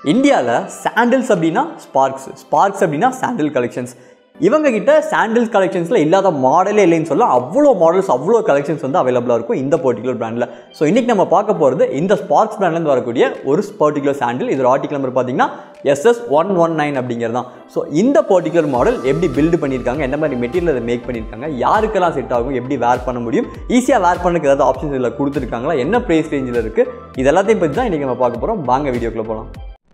இந்தியாவில் சாண்டில்ஸ் அப்படின்னா Sparks Sparks அப்படின்னா சாண்டில் கலெக்ஷன்ஸ் இவங்க கிட்ட சாண்டில்ஸ் கலெக்ஷன்ஸில் இல்லாத மாடலே இல்லைன்னு சொல்ல அவ்வளோ மாடல்ஸ் அவ்வளோ கலெக்ஷன்ஸ் வந்து அவைலபிளாக இருக்கும் இந்த பர்டிகுலர் பிராண்டில் ஸோ இன்றைக்கி நம்ம பார்க்க போகிறது இந்த ஸ்பார்க்ஸ் பிராண்ட்லேருந்து வரக்கூடிய ஒரு பர்டிகுலர் சாண்டில் இதோட ஆர்டிகல் நம்பர் பார்த்தீங்கன்னா எஸ்எஸ் ஒன் ஒன் நைன் அப்படிங்கிறது தான் ஸோ இந்த பர்டிகுலர் மாடல் எப்படி பில்டு பண்ணியிருக்காங்க என்ன மாதிரி மெட்டீரியல் அதை மேக் பண்ணியிருக்காங்க யாருக்கெல்லாம் செட் ஆகும் எப்படி வேர் பண்ண முடியும் ஈஸியாக வேர் பண்ணக்கு ஏதாவது ஆப்ஷன்ஸ் இதில் கொடுத்துருக்காங்களா என்ன ப்ரைஸ் ரேஞ்சில் இருக்குது இது எல்லாத்தையும் பற்றி தான் இன்றைக்கி நம்ம பார்க்க போகிறோம் வாங்க வீடியோக்குள்ளே போகலாம்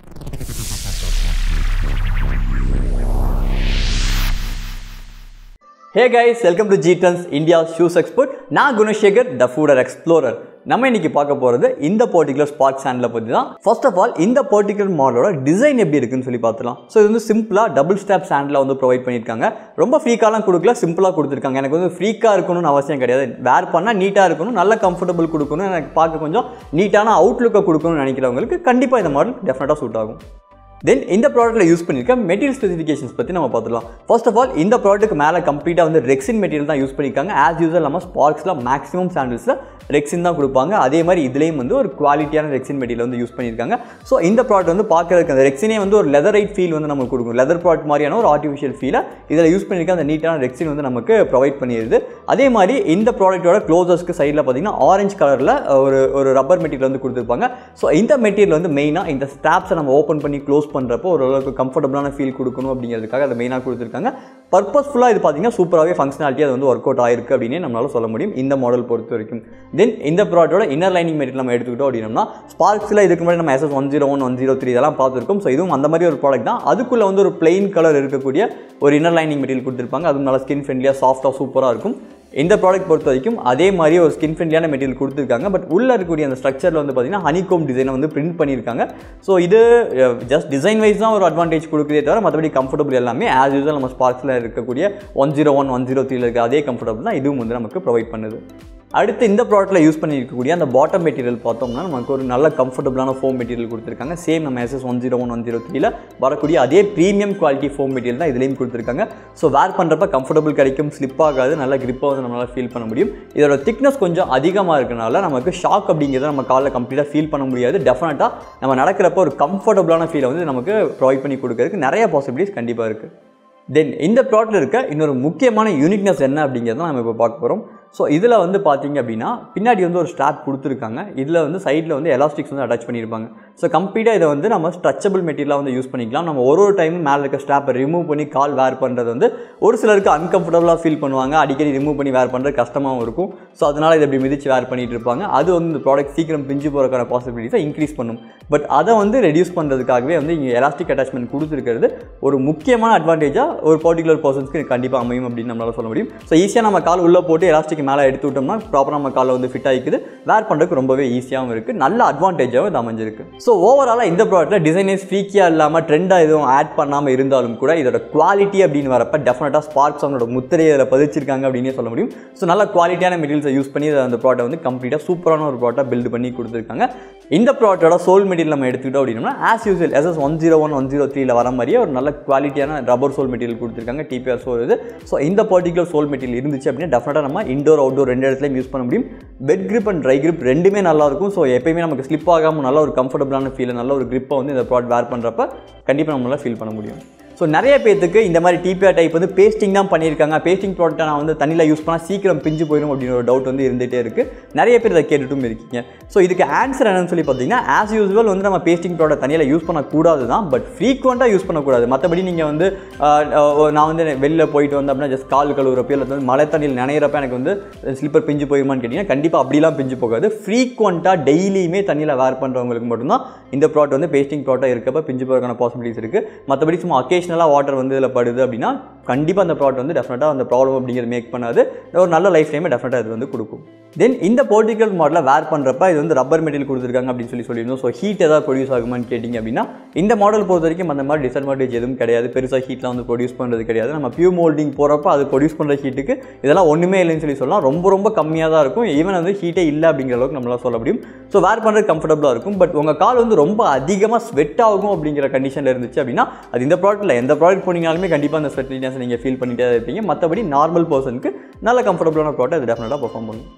ஹே கைஸ் வெல்கம் டு ஜீட்டன்ஸ் இந்தியா ஷூஸ் எக்ஸ்பர்ட் நான் குணசேகர் த ஃபூடர் எக்ஸ்ப்ளோரர் நம்ம இன்னைக்கு பார்க்க போகிறது இந்த பர்டிகுலர் ஸ்பார்க் சாண்டில் பற்றி தான் ஃபர்ஸ்ட் ஆஃப் ஆல் இந்த பர்டிகுலர் மாடலோட டிசைன் எப்படி இருக்குன்னு சொல்லி பார்த்துலாம் ஸோ இது வந்து சிம்பிளாக டபுள் ஸ்டாப் சாண்டில் வந்து ப்ரொவைட் பண்ணியிருக்காங்க ரொம்ப ஃப்ரீக்காலாம் கொடுக்கல சிம்பிளாக கொடுத்துருக்காங்க எனக்கு வந்து ஃப்ரீக்காக இருக்கணும்னு அவசியம் கிடையாது வேர் பண்ணால் நீட்டாக இருக்கணும் நல்ல கம்ஃபர்டபுள் கொடுக்கணும் எனக்கு பார்க்க கொஞ்சம் நீட்டான அவுட்லுக்கை கொடுக்கணும்னு நினைக்கிறவங்களுக்கு கண்டிப்பாக இந்த மாடல் டெஃபினட்டாக சூட் ஆகும் தென் இந்த ப்ராடக்ட்டில் யூஸ் பண்ணியிருக்க மெட்டீரியல் ஸ்பெசிஃபிகேஷன்ஸ் பற்றி நம்ம பார்த்துலாம் ஃபர்ஸ்ட் ஆஃப் ஆல் இந்த ப்ராடக்ட்டுக்கு மேலே கம்ப்ளீட்டாக வந்து ரெக்ஸின் மெட்டீரியல் தான் யூஸ் பண்ணியிருக்காங்க ஆஸ் யூஸ்வல் நம்ம ஸ்பார்க்ஸில் மேக்ஸிமம் சாண்டில்ஸில் ரெக்ஸின் தான் கொடுப்பாங்க அதே மாதிரி இதுலேயும் வந்து ஒரு குவாலிட்டியான ரெக்ஸின் மெட்டீரியல் வந்து யூஸ் பண்ணியிருக்காங்க ஸோ இந்த ப்ராடக்ட் வந்து பார்க்கறதுக்கு அந்த ரெக்ஸினே வந்து ஒரு லெதரைட் ஃபீல் வந்து நமக்கு கொடுக்கும் லெதர் ப்ராடக்ட் மாதிரியான ஒரு ஆர்டிஃபிஷியல் ஃபீலை இதில் யூஸ் பண்ணியிருக்க அந்த நீட்டான ரெக்ஸின் வந்து நமக்கு ப்ரொவைட் பண்ணிடுது அதே மாதிரி இந்த ப்ராடக்ட்டோட க்ளோசஸ்க்கு சைடில் பார்த்தீங்கன்னா ஆரஞ்சு கலரில் ஒரு ஒரு ரப்பர் மெட்டீரியல் வந்து கொடுத்துருப்பாங்க ஸோ இந்த மெட்டீரியல் வந்து மெயினாக இந்த ஸ்டாப்ஸை நம்ம ஓப்பன் பண்ணி க்ளோஸ் பண்ணுறப்போ ஓரளவுக்கு கம்ஃபர்டபுளான ஃபீல் கொடுக்கணும் அப்படிங்கிறதுக்காக அதை மெயினாக கொடுத்துருக்காங்க பர்பஸ்ஃபுல்லாக இது பார்த்தீங்கன்னா சூப்பராகவே ஃபங்க்ஷனாலிட்டி அது வந்து ஒர்க் அவுட் ஆயிருக்கு அப்படின்னே நம்மளால சொல்ல முடியும் இந்த மாடல் பொறுத்த வரைக்கும் தென் இந்த ப்ராடக்ட்டோட இன்னர் லைனிங் மெட்டீரியல் நம்ம எடுத்துக்கிட்டோம் அப்படின்னா ஸ்பார்க்ஸில் இதுக்கு முன்னாடி நம்ம SS one zero one one zero three இதெல்லாம் பார்த்துருக்கோம் ஸோ இதுவும் அந்த மாதிரி ஒரு ப்ராடக்ட் தான் அதுக்குள்ளே வந்து ஒரு பிளெயின் கலர் இருக்கக்கூடிய ஒரு இன்னர் லைனிங் மெட்டீரியல் கொடுத்துருப்பாங்க அதுவும் நல்லா ஸ்கின் ஃப்ரெண்ட்லியாக சாஃப்டாக சூப்பராக இருக்கும் இந்த ப்ராடக்ட் பொறுத்த வரைக்கும் அதே மாதிரி ஒரு ஸ்கின் ஃப்ரெண்ட்லியான மெட்டீரியல் கொடுத்துருக்காங்க பட் உள்ளே இருக்கக்கூடிய அந்த ஸ்ட்ரக்சரில் வந்து பார்த்தீங்கன்னா ஹனிகோம் டிசைனை வந்து பிரிண்ட் பண்ணியிருக்காங்க ஸோ இது ஜஸ்ட் டிசைன் வைஸ் தான் ஒரு அட்வான்டேஜ் கொடுக்குதே தவிர மற்றபடி கம்ஃபர்டபுள் எல்லாமே ஆஸ் யூஸ்வல் நம்ம ஸ்பார்க்ஸில் இருக்கக்கூடிய one zero one one zero த்ரீல இருக்க அதே கம்ஃபர்டபுள் தான் இதுவும் வந்து நமக்கு ப்ரொவைட் பண்ணுது அடுத்து இந்த ப்ராடக்ட்டில் யூஸ் பண்ணியிருக்கக்கூடிய அந்த பாட்டம் மெட்டீரியல் பார்த்தோம்னா நமக்கு ஒரு நல்ல கம்ஃபர்டபுளான ஃபோம் மெட்டீரியல் கொடுத்துருக்காங்க சேம் நம்ம SS one zero one one zero த்ரீல வரக்கூடிய அதே ப்ரீமியம் குவாலிட்டி ஃபோம் மெட்டீரியல் தான் இதுலேயும் கொடுத்துருக்காங்க ஸோ வேர் பண்ணுறப்ப கம்ஃபர்டபுள் கிடைக்கும் ஸ்லிப் ஆகாது நல்ல கிரிப்பாக வந்து நம்மளால் ஃபீல் பண்ண முடியும் இதோட திக்னஸ் கொஞ்சம் அதிகமாக இருக்கனால நமக்கு ஷாக் அப்படிங்கிறத நம்ம காலில் கம்ப்ளீட்டாக ஃபீல் பண்ண முடியாது டெஃபினட்டாக நம்ம நடக்கிறப்ப ஒரு கம்ஃபர்டபுளான ஃபீலை வந்து நமக்கு ப்ரொவைட் பண்ணி கொடுக்கறதுக்கு நிறைய பாசிபிலிட்டிஸ் கண்டிப்பாக இருக்குது தென் இந்த ப்ராடக்ட்டில் இருக்க இன்னொரு முக்கியமான யூனிக்னஸ் என்ன அப்படிங்கிறத நம்ம இப்போ பார்க்க போகிறோம் ஸோ இதில் வந்து பார்த்தீங்க அப்படின்னா பின்னாடி வந்து ஒரு ஸ்ட்ராப் கொடுத்துருக்காங்க இதில் வந்து சைடில் வந்து எலாஸ்டிக்ஸ் வந்து அட்டாச் பண்ணியிருப்பாங்க ஸோ கம்ப்ளீட்டாக இதை வந்து நம்ம ஸ்ட்ரெச்சபிள் மெட்டீரியலாக வந்து யூஸ் பண்ணிக்கலாம் நம்ம ஒரு ஒரு டைமும் மேலே இருக்க ஸ்ட்ராப்பை ரிமூவ் பண்ணி கால் வேர் பண்ணுறது வந்து ஒரு சிலருக்கு அன்கம்ஃபர்டபுளாக ஃபீல் பண்ணுவாங்க அடிக்கடி ரிமூவ் பண்ணி வேர் பண்ணுறது கஷ்டமாகவும் இருக்கும் ஸோ அதனால் இதை இப்படி மிதிச்சு வேர் பண்ணிட்டு இருப்பாங்க அது வந்து இந்த ப்ராடக்ட் சீக்கிரம் பிஞ்சு போகிறக்கான பாசிபிலிட்டிஸை இன்க்ரீஸ் பண்ணும் பட் அதை வந்து ரெடியூஸ் பண்ணுறதுக்காகவே வந்து இங்கே எலாஸ்டிக் அட்டாச்மெண்ட் கொடுத்துருக்கிறது ஒரு முக்கியமான அட்வான்டேஜாக ஒரு பர்டிகுலர் பர்சன்ஸ்க்கு கண்டிப்பாக அமையும் அப்படின்னு நம்மளால் சொல்ல முடியும் ஸோ ஈஸியாக நம்ம கால் உள்ளே போட்டு எலாஸ்டிக் மேலே எடுத்து விட்டோம்னா ப்ராப்பராக நம்ம காலில் வந்து ஃபிட் ஆகிக்குது வேர் பண்ணுறதுக்கு ரொம்பவே ஈஸியாகவும் இருக்குது நல்ல அட்வான்டேஜாகவும் இது அமைஞ்சிருக்கு ஸோ ஓவராலாக இந்த ப்ராடக்ட்டில் டிசைனர்ஸ் ஃப்ரீக்கியாக இல்லாமல் ட்ரெண்டாக எதுவும் ஆட் பண்ணாமல் இருந்தாலும் கூட இதோட குவாலிட்டி அப்படின்னு வரப்போ டெஃபினட்டாக ஸ்பார்க்ஸ் அவங்களோட முத்திரையை அதில் பதிச்சிருக்காங்க அப்படின்னே சொல்ல முடியும் ஸோ நல்ல குவாலிட்டியான மெட்டீரியல்ஸை யூஸ் பண்ணி அந்த ப்ராடக்ட் வந்து கம்ப்ளீட்டாக சூப்பரான ஒரு ப்ராடக்ட் பில்டு பண்ணி கொடுத்துருக்காங்க இந்த ப்ராடக்ட்டோட சோல் மெட்டீரியல் நம்ம எடுத்துக்கிட்டோம் அப்படின்னா as usual SS one zero one one zero த்ரீல வர மாதிரியே ஒரு நல்ல குவாலிட்டியான ரப்பர் சோல் மெட்டீரியல் கொடுத்துருக்காங்க டிபிஆர் சோல் இது ஸோ இந்த பர்டிகுலர் சோல் மெட்டீரியல் இருந்துச்சு அப்படின்னா டெஃபினட்டாக நம்ம இண்டோர் அவுட்டோர் ரெண்டு இடத்துலையும் யூஸ் பண்ண முடியும் wet grip and dry grip ரெண்டுமே நல்லா இருக்கும் ஸோ எப்பயுமே நமக்கு ஸ்லிப் ஆகாமல் நல்ல ஒரு கம்ஃபர்டபுளான ஃபீல் நல்ல ஒரு கிரிப்பை வந்து இந்த ப்ராடக்ட் வேர் பண்ணுறப்ப கண்டிப்பாக நம்மளால் ஃபீல் பண்ண முடியும் ஸோ நிறைய பேத்துக்கு இந்த மாதிரி டிபிஆர் டைப் வந்து பேஸ்டிங் தான் பண்ணியிருக்காங்க பேஸ்டிங் ப்ராடக்ட்டை நான் வந்து தண்ணியில் யூஸ் பண்ணால் சீக்கிரம் பிஞ்சு போயிடும் அப்படின்னு ஒரு டவுட் வந்து இருந்துகிட்டே இருக்குது நிறைய பேர் இதை கேட்டுட்டும் இருக்கீங்க ஸோ இதுக்கு ஆன்சர் என்னன்னு சொல்லி பார்த்தீங்கன்னா ஆஸ் யூஸ்வல் வந்து நம்ம பேஸ்டிங் ப்ராடக்ட் தண்ணியில் யூஸ் பண்ணக்கூடாது தான் பட் ஃப்ரீக்வெண்ட்டாக யூஸ் பண்ணக்கூடாது மற்றபடி நீங்கள் வந்து நான் வந்து வெளில போயிட்டு வந்து அப்படின்னா ஜஸ்ட் கால் கழுவுறப்போ இல்லை வந்து மழை தண்ணியில் நினைறப்ப எனக்கு வந்து ஸ்லிப்பர் பிஞ்சு போயுமான்னு கேட்டிங்கன்னா கண்டிப்பாக அப்படிலாம் பிஞ்சு போகாது ஃப்ரீக்வெண்ட்டாக டெய்லியுமே தண்ணியில் வேர் பண்ணுறவங்களுக்கு மட்டும்தான் இந்த ப்ராடக்ட் வந்து பேஸ்டிங் ப்ராடக்ட் இருக்கப்போ பிஞ்சு போகிறதுக்கான பாசிபிலிட்டிஸ் இருக்குது மற்றபடி சும்மா அக்கேஷனலாக வாட்டர் வந்து இதில் படுது அப்படின்னா கண்டிப்பாக அந்த ப்ராடக்ட் வந்து டெஃபினட்டாக அந்த ப்ராப்ளம் அப்படிங்கிறது மேக் பண்ணாது ஒரு நல்ல லைஃப் டைமே டெஃபினட்டாக இது வந்து கொடுக்கும் தென் இந்த பர்டிகுலர் மாடலில் வேர் பண்ணுறப்ப இது வந்து ரப்பர் மெட்டீரியல் கொடுத்துருக்காங்க அப்படின்னு சொல்லி சொல்லியிருந்தோம் ஸோ ஹீட் ஏதாவது ப்ரொடியூஸ் ஆகுமான்னு கேட்டிங்க அப்படின்னா இந்த மாடல் பொறுத்த வரைக்கும் அந்த மாதிரி டிஸ்அட்வான்டேஜ் எதுவும் கிடையாது பெருசாக ஹீட்லாம் வந்து ப்ரொடியூஸ் பண்ணுறது கிடையாது நம்ம பியூ மோல்டிங் போகிறப்ப அது ப்ரொடியூஸ் பண்ணுற ஹீட்டுக்கு இதெல்லாம் ஒன்றுமே இல்லைன்னு சொல்லி சொல்லலாம் ரொம்ப ரொம்ப கம்மியாக தான் இருக்கும் ஈவன் வந்து ஹீட்டே இல்லை அப்படிங்கிற அளவுக்கு நம்மளால் சொல்ல முடியும் ஸோ வேர் பண்ணுறது கம்ஃபர்டபுளாக இருக்கும் பட் உங்கள் கால் வந்து ரொம்ப அதிகமாக ஸ்வெட் ஆகும் அப்படிங்கிற கண்டிஷனில் இருந்துச்சு அப்படின்னா அது இந்த ப்ராடக்ட்டில் எந்த ப்ராடக்ட் போனீங்கனாலுமே கண்டிப்பாக அந்த ஸ்வெட்லினஸ் நீங்கள் ஃபீல் பண்ணிட்டே இருப்பீங்க மற்றபடி நார்மல் பர்சனுக்கு நல்ல கம்ஃபர்டபுளான ப்ராடக்ட் அது டெஃபினட்டாக பர்ஃபார்ம் பண்ணும்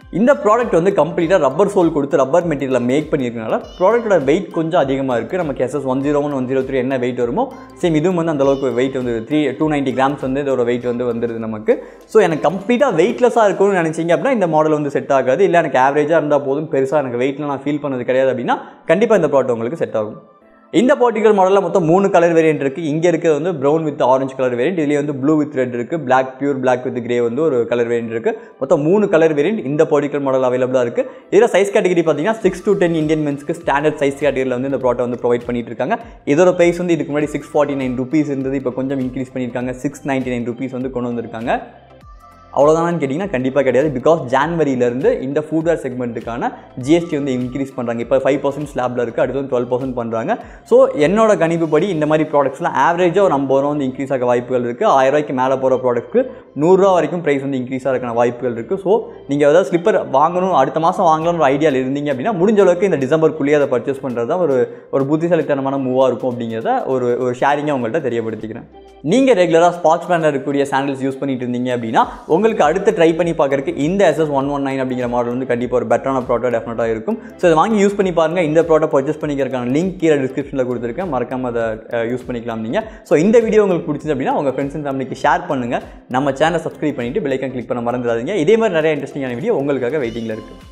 இந்த ப்ராடக்ட் வந்து கம்ப்ளீட்டாக ரப்பர் சோல் கொடுத்து ரப்பர் மெட்டீரியலை மேக் பண்ணியிருக்கனால ப்ராடக்ட்டோட வெயிட் கொஞ்சம் அதிகமாக இருக்குது நமக்கு SS one zero one one zero three என்ன வெயிட் வருமோ சேம் இதுவும் வந்து அந்த அளவுக்கு வெயிட் வந்து த்ரீ டூ நைன்ட்டி கிராம்ஸ் வந்து இதோட வெயிட் வந்து வந்துடுது நமக்கு ஸோ எனக்கு கம்ப்ளீட்டாக வெயிட்லெஸ்ஸாக இருக்கும்னு நினச்சிங்க அப்படின்னா இந்த மாடல் வந்து செட் ஆகாது இல்லை எனக்கு ஆவரேஜாக இருந்தால் போதும் பெருசாக எனக்கு வெயிட்டில் நான் ஃபீல் பண்ணது கிடையாது அப்படின்னா கண்டிப்பாக இந்த ப்ராடக்ட் உங்களுக்கு செட் ஆகும் இந்த பர்டிகுலர் மாடலில் மொத்தம் மூணு கலர் வேரியன்ட் இருக்குது இங்கே இருக்கிறது வந்து brown with orange colour variant இதுலேயே வந்து ப்ளூ வித் ரெட் இருக்குது black pure black with grey வந்து ஒரு கலர் வேரியன்ட் இருக்குது மொத்தம் மூணு கலர் வேரியன்ட் இந்த பர்டிகுலர் மாடல் அவைலபிளாக இருக்குது இதில் சைஸ் கேட்டகரி பார்த்தீங்கன்னா சிக்ஸ் டு டென் இந்தியன் மென்ஸ்க்கு ஸ்டாண்டர்ட் சைஸ் கேட்டகரியில் வந்து இந்த ப்ராடக்ட் வந்து ப்ரொவைட் பண்ணிட்டு இருக்காங்க இதோட ப்ரைஸ் வந்து இதுக்கு முன்னாடி சிக்ஸ் ஃபார்ட்டி நைன் ருபீஸ் இருந்தது இப்போ கொஞ்சம் இன்க்ரீஸ் பண்ணியிருக்காங்க சிக்ஸ் நைன்ட்டி நைன் ருபீஸ் வந்து கொண்டு வந்திருக்காங்க அவ்வளோதானு கேட்டிங்கன்னா கண்டிப்பாக கிடையாது பிகாஸ் ஜான்வரியிலேருந்து இந்த ஃபுட்வேர் செக்மெண்ட்டுக்கான ஜிஎஸ்டி வந்து இன்க்ரீஸ் பண்ணுறாங்க இப்போ ஃபைவ் பர்சன்ட் ஸ்லாபில் இருக்குது அடுத்து வந்து டுவெல் பர்சன்ட் பண்ணுறாங்க ஸோ என்னோட கணிப்புப்படி இந்த மாதிரி ப்ராடக்ட்ஸ்லாம் ஆவரேஜாக ஒரு ஐம்பது ரூபா வந்து இன்க்ரீஸ் ஆக வாய்ப்புகள் இருக்குது ஆயிரம் ரூபாய்க்கு மேலே போகிற ப்ராடக்ட்க்கு நூறுரூவா வரைக்கும் ப்ரைஸ் வந்து இன்க்ரீஸ் ஆகிறதுக்கான வாய்ப்புகள் இருக்குது ஸோ நீங்கள் ஏதாவது ஸ்லிப்பர் வாங்கணும் அடுத்த மாதம் வாங்கணும்னு ஒரு ஐடியாவில் இருந்தீங்க அப்படின்னா முடிஞ்ச அளவுக்கு இந்த டிசம்பருக்குள்ளேயே அதை பர்ச்சேஸ் பண்ணுறது தான் ஒரு ஒரு புத்திசாலித்தனமான மூவாக இருக்கும் அப்படிங்கிறத ஒரு ஒரு ஷேரிங்காக உங்கள்கிட்ட தெரியப்படுத்திக்கிறேன் நீங்கள் ரெகுலராக ஸ்பாட்ஸ் பிராண்டில் இருக்கக்கூடிய சாண்டல்ஸ் யூஸ் பண்ணிட்டு இருந்தீங்க அப்படின்னா உங்களுக்கு அடுத்து ட்ரை பண்ணி பார்க்கறதுக்கு இந்த எஸ்எஸ் ஒன் ஒன் நைன் அப்படிங்கிற மாடல் வந்து கண்டிப்பாக ஒரு பெட்டரான ப்ராடக்ட் டெஃபினட்டாக இருக்கும் ஸோ இதை வாங்கி யூஸ் பண்ணி பாருங்கள் இந்த ப்ராடக்ட் பர்ச்சேஸ் பண்ணிக்கிறதுக்கான லிங்க் கீழே டிஸ்கிரிப்ஷனில் கொடுத்துருக்கேன் மறக்காம அதை யூஸ் பண்ணிக்கலாம் நீங்கள் ஸோ இந்த வீடியோ உங்களுக்கு பிடிச்சது அப்படின்னா உங்கள் ஃப்ரெண்ட்ஸ் அண்ட் ஃபேமிலிக்கு ஷேர் பண்ணுங்கள் நம்ம சேனலை சப்ஸ்கிரைப் பண்ணிவிட்டு பெல்லைக்கன் கிளிக் பண்ண மறந்துடாதீங்க இதே மாதிரி நிறைய இன்ட்ரெஸ்டிங்கான வீடியோ உங்களுக்காக வெயிட்டிங்கில் இருக்குது